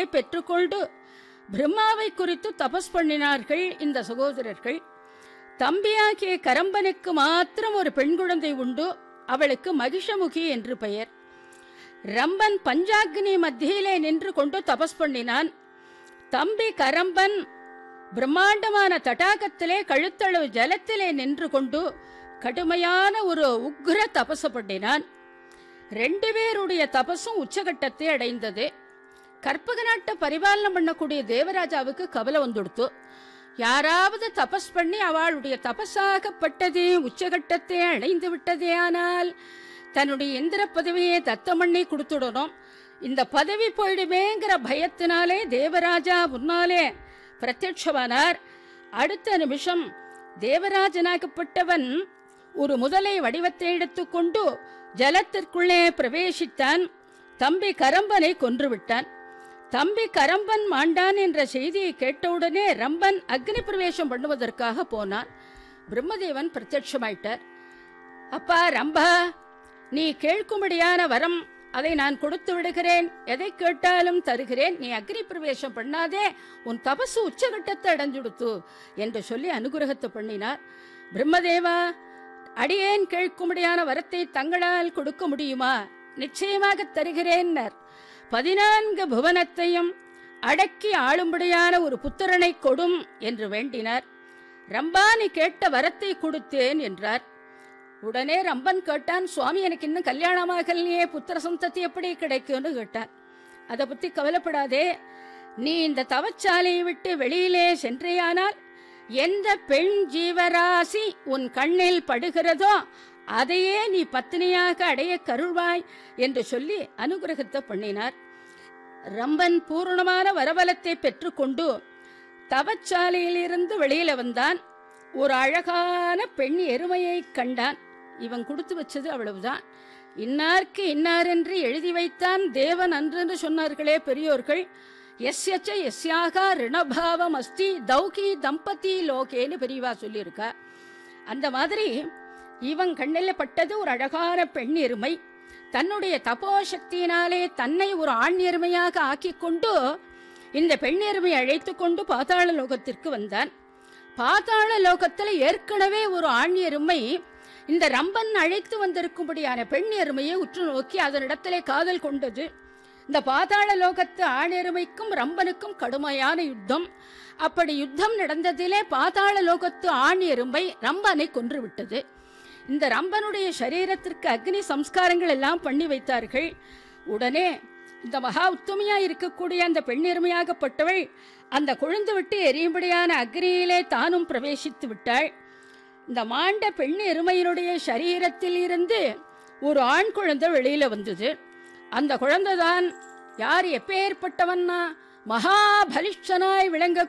பெற்றுக்கொண்டு பிரம்மாவை குறித்து தபஸ் பண்ணினார்கள் இந்த சகோதரர்கள் தம்பியாகிய கரம்பனுக்கு மாத்திரம் ஒரு பெண் குழந்தை உண்டு அவளுக்கு மகிஷமுகி என்று பெயர் ரம்பன் பஞ்சாக்னி மத்தியிலே நின்று கொண்டு தபஸ் பண்ணினான் தம்பி கரம்பன் பிரம்மாண்டமான தடாகத்திலே கழுத்தளவு ஜலத்திலே நின்று கொண்டு கடுமையான ஒரு உக்ர தபசு பண்ணினான் ரெண்டு பேருடைய தபசும் உச்சகட்டத்தை அடைந்தது கற்பக நாட்டை பரிபாலனம் பண்ணக்கூடிய தேவராஜாவுக்கு கவலை வந்துடுத்து யாராவது தபஸ் பண்ணி அவளுடைய தபஸாகப்பட்டது உச்சகட்டத்தை அடைந்து விட்டதே ஆனால் தன்னுடைய இந்திர பதவியை தத்தம் பண்ணி கொடுத்துடணும் இந்த பதவி போயிடுமேங்கிற பயத்தினாலே தேவராஜா முன்னாலே பிரத்யட்சமானார் அடுத்த நிமிஷம் தேவராஜனாகப்பட்டவன் ஒரு முதலை வடிவத்தை எடுத்துக்கொண்டு ஜலத்திற்குள்ளே பிரவேசித்தான் தம்பி கரம்பனை கொன்றுவிட்டான் தம்பி கரம்பன் மாண்டான் என்ற செய்தியை கேட்டவுடனே ரம்பன் அக்னி பிரவேசம் பண்ணுவதற்காக போனான் பிரம்மதேவன் பிரத்யட்சமாயிட்டார் அப்பா ரம்பா நீ கேட்கும்படியான வரம் அதை நான் கொடுத்து விடுகிறேன் எதை கேட்டாலும் தருகிறேன் நீ அக்னி பிரவேசம் பண்ணாதே உன் தபசு உச்சகட்டத்தை அடைஞ்சுடுத்து என்று சொல்லி அனுகிரகத்தை பண்ணினார் பிரம்மதேவா அடியேன் கேட்கும்படியான வரத்தை தங்களால் கொடுக்க முடியுமா நிச்சயமாக தருகிறேன்னர் பதினான்கு புவனத்தையும் அடக்கி ஆளும்படியான ஒரு புத்திரனை கொடும் என்று வேண்டினார் ரம்பா நீ கேட்ட வரத்தை கொடுத்தேன் என்றார் உடனே ரம்பன் கேட்டான் சுவாமி எனக்கு இன்னும் கல்யாணமாகலையே புத்திர சந்ததி எப்படி கிடைக்கும்னு கேட்டான் அதை பத்தி கவலைப்படாதே நீ இந்த தவச்சாலையை விட்டு வெளியிலே சென்றேயானால் எந்த பெண் ஜீவராசி உன் கண்ணில் படுகிறதோ அதையே நீ பத்தினியாக அடைய கருள்வாய் என்று சொல்லி அனுகிரகத்தை பண்ணினார் ரம்பன் பூரணமான வரபலத்தை பெற்றுக்கொண்டு தவச்சாலையிலிருந்து வெளியில வந்தான் ஒரு அழகான பெண் எருமையை கண்டான் இவன் கொடுத்து வச்சது அவ்வளவுதான் இன்னார்க்கு இன்னார் என்று எழுதி வைத்தான் தேவன் அன்றென்று சொன்னார்களே பெரியோர்கள் எஸ்யச்ச எஸ்யாக ரிணபாவம் அஸ்தி தௌகி தம்பதி லோகேன்னு பெரியவா சொல்லியிருக்கா அந்த மாதிரி இவன் கண்ணில் பட்டது ஒரு அழகான பெண் எருமை தன்னுடைய தபோ சக்தியினாலே தன்னை ஒரு ஆண் எருமையாக ஆக்கிக் கொண்டு இந்த பெண் எருமை அழைத்து கொண்டு பாதாள லோகத்திற்கு வந்தான் பாதாள லோகத்தில் ஏற்கனவே ஒரு ஆண் எருமை இந்த ரம்பன் அழைத்து வந்திருக்கும்படியான பெண் எருமையை உற்று நோக்கி அதனிடத்திலே காதல் கொண்டது இந்த பாதாள லோகத்து ஆணெருமைக்கும் ரம்பனுக்கும் கடுமையான யுத்தம் அப்படி யுத்தம் நடந்ததிலே பாதாள லோகத்து ஆண் எறும்பை ரம்பனை கொன்று விட்டது இந்த ரம்பனுடைய சரீரத்திற்கு அக்னி சம்ஸ்காரங்கள் எல்லாம் பண்ணி வைத்தார்கள் உடனே இந்த மகா உத்தமையா இருக்கக்கூடிய அந்த பெண் எருமையாகப்பட்டவள் அந்த கொழுந்து விட்டு எரியும்படியான அக்னியிலே தானும் பிரவேசித்து விட்டாள் இந்த மாண்ட பெண் எருமையினுடைய சரீரத்தில் இருந்து ஒரு ஆண் குழந்தை வெளியில வந்தது அந்த குழந்தைதான் யார் எப்பேற்பட்டவன்னா மகாபலிஷ்டனாய் விளங்க